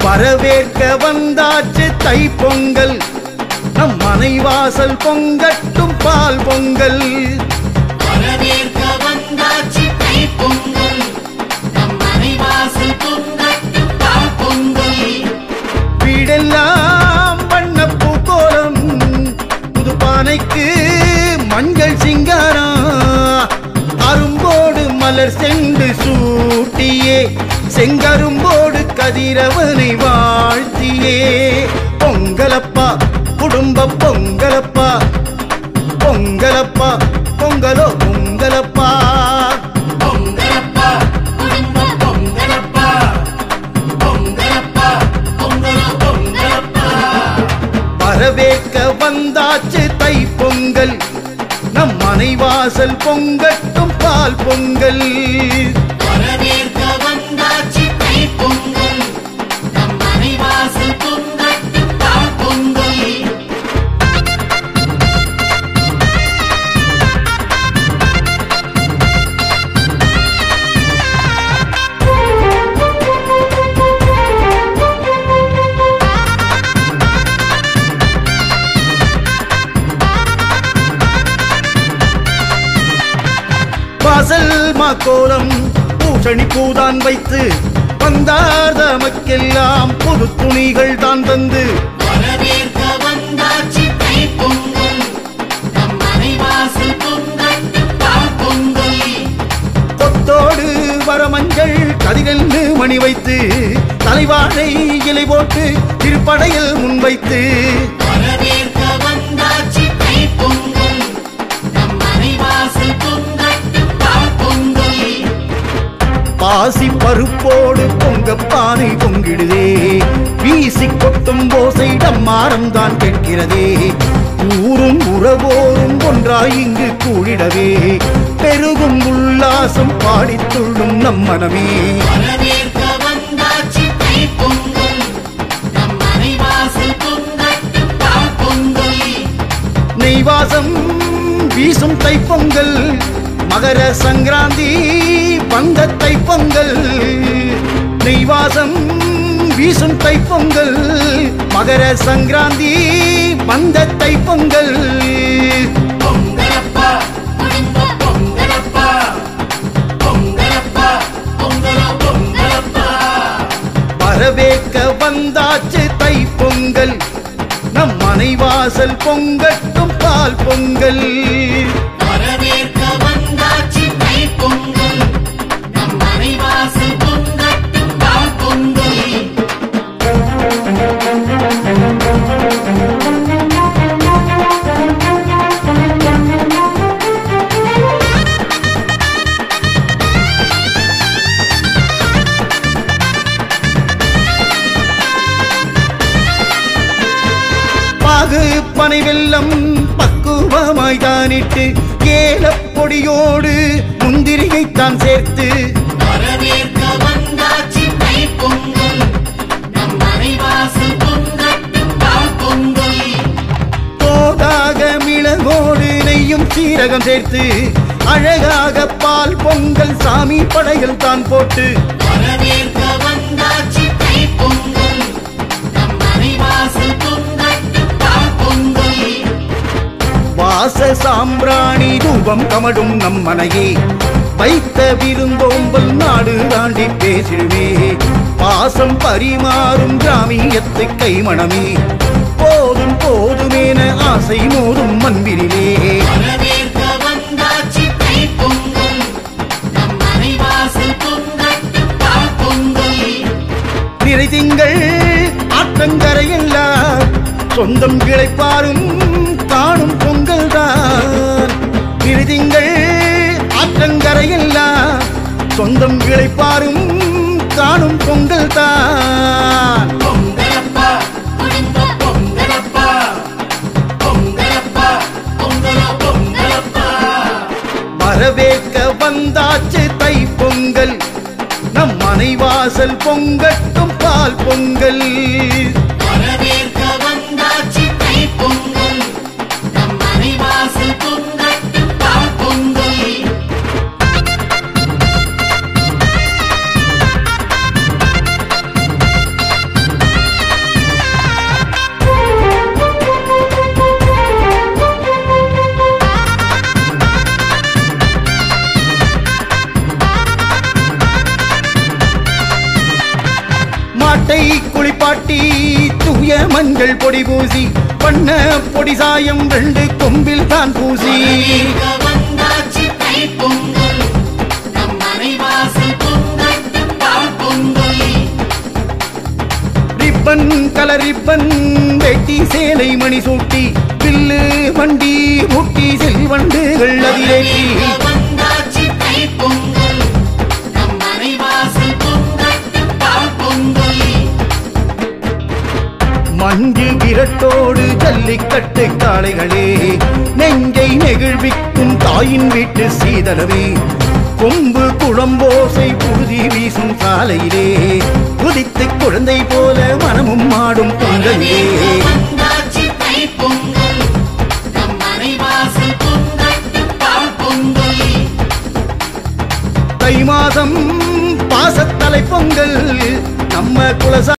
வரவேற்க வந்தாச்சு தை பொங்கல் நம் மனைவாசல் பொங்கட்டும் பால் பொங்கல் வரவேற்க வந்தாச்சு தை பொங்கல் நம் மனைவாசல் பொங்கட்டும் பால் பொங்கல் வீடெல்லாம் வண்ண பூக்கோலம் புது பானைக்கு மஞ்சள் சிங்காரம் அரும்போடு மலர் சென்று சூட்டியே செங்கரும்போடு கதிரவனை வாழ்த்தியே பொங்கலப்பா குடும்ப பொங்கலப்பா பொங்கலப்பா பொங்கலோ பொங்கலப்பா பொங்கலப்பா குடும்ப பொங்கலப்பா பொங்கலப்பா பொங்கலோ பொங்கலப்பா வரவேற்க வந்தாச்சு தை பொங்கல் நம் மனைவாசல் பொங்கட்டும் பால் பொங்கல் வரவேற்க வந்தாச்சு தை பொங்கல் நம் மனைவாசல் பொங்கட்டும் பால் பொங்கல் வாசல் மாக்கோலம் பூசணி பூதான் வைத்து வந்தார் தமக்கெல்லாம் புது துணிகள் தான் தந்து வரவேற்க வந்தாச்சு தை பொங்கல் நம் மனைவாசல் பொங்கட்டும் பால் பொங்கல் கொத்தோடு வரமஞ்சள் கதிரெல்லு மணி வைத்து தலைவாழை இலை போட்டு திருப்படையில் முன்வைத்து வரவேற்க வந்தாச்சு தை பொங்கல் நம் மனைவாசல் பொங்கட்டும் பால் பொங்கல் பாசி பருப்போடு பொங்க பானை பொங்கிடுதே வீசி கொட்டும் போசை டம்மாரம் தான் கேட்கிறதே ஊரும் உறவோரும் ஒன்றாய் இங்கு கூடிடவே பெருகும் உல்லாசம் பாடித் துள்ளும் நம் மனமே வரவேற்க வந்தாச்சு தை பொங்கல் நம் மனைவாசல் பொங்கட்டும் பால் பொங்கல் நெய்வாசம் வீசும் தைப்பொங்கல் மகர சங்கராந்தி வந்த தைப்பொங்கல் நெய்வாசம் வீசும் தைப்பொங்கல் மகர சங்கராந்தி வந்த தைப்பொங்கல் பொங்கலப்பா குடும்ப பொங்கலப்பா பொங்கலப்பா பொங்கலோ பொங்கலப்பா வரவேற்க வந்தாச்சு தை பொங்கல் நம் மனைவாசல் பொங்கட்டும் பால் பொங்கல் வரவேற்க வந்தாச்சு தை பொங்கல் நம் மனைவாசல் பொங்கட்டும் பால் பொங்கல் பாகு பனை வெல்லம் பக்குவமாய் தானிட்டு ஏலப்பொடியோடு முந்திரியை தான் சேர்த்து வரவேற்க வந்தாச்சு தை பொங்கல் நம் மனைவாசல் பொங்கட்டும் பால் பொங்கல் தோதாக மிளகோடு நெய்யும் சீரகம் சேர்த்து அழகாக பால் பொங்கல் சாமி படையில் தான் போட்டு வரவேற்க வந்தாச்சு தை பொங்கல் நம் மனைவாசல் பொங்கட்டும் பால் பொங்கல் வாச சாம்பிராணி தூபம் கமடும் நம் மனையே வைத்த விருந்தோம்பல் நாடு தாண்டி பேசிடுவே பாசம் பரிமாறும் கிராமியத்து கைமணமே போதும் போதுமேன ஆசை மோதும் மண்பிரிலே வரவேற்க வந்தாச்சு தை பொங்கல் நம் மனைவாசல் பொங்கட்டும் பால் பொங்கல் நிறை திங்கள் ஆற்றங்கரையெல்லாம் சொந்தம் கிளைப்பாரும் காணும் பொங்கல் தான் நிறை திங்கள் ஆற்றங்கரையெல்லாம் சொந்தம் கிளைப்பாரும் காணும் பொங்கல் தான் பொங்கலப்பா குடும்ப பொங்கலப்பா பொங்கலப்பா பொங்கலோ பொங்கலப்பா வரவேற்க வந்தாச்சு தை பொங்கல் நம் மனைவாசல் பொங்கட்டும் பால் பொங்கல் வரவேற்க வந்தாச்சு தை பொங்கல் நம் மனைவாசல் பொங்கட்டும் பால் பொங்கல் மாட்டை குளிப்பாட்டி தூய மஞ்சள் பொடி பூசி பண்ண பொடி சாயம் ரெண்டு கொம்பில் தான் பூசி வரவேற்க வந்தாச்சு தைப்பொங்கல் நம் மனைவாசல் பொங்கட்டும் பால் பொங்கல் ரிப்பன் கலர் ரிப்பன் வெட்டி சேலை மணி சூட்டி பில்லு வண்டி முட்டி செல்வண்டுகள் அதிரேற்றி வரவேற்க வந்தாச்சு தைப்பொங்கல் நம் மனைவாசல் பொங்கட்டும் பால் பொங்கல் மஞ்சு விரட்டோடு ஜல்லிக்கட்டு காளைகளே நெஞ்சை நெகிழ்விக்கும் தாயின் வீட்டு சீதனவே கொம்பு குழம்போசை புழுதி வீசும் சாலையிலே குதித்து குழந்தை போல மனமும் ஆடும் பொங்கலே வந்தாச்சு தைப்பொங்கல் நம் மனைவாசல் பொங்கட்டும் பால் பொங்கல் தை மாதம் பாசத்தலை பொங்கல் நம்ம குலசா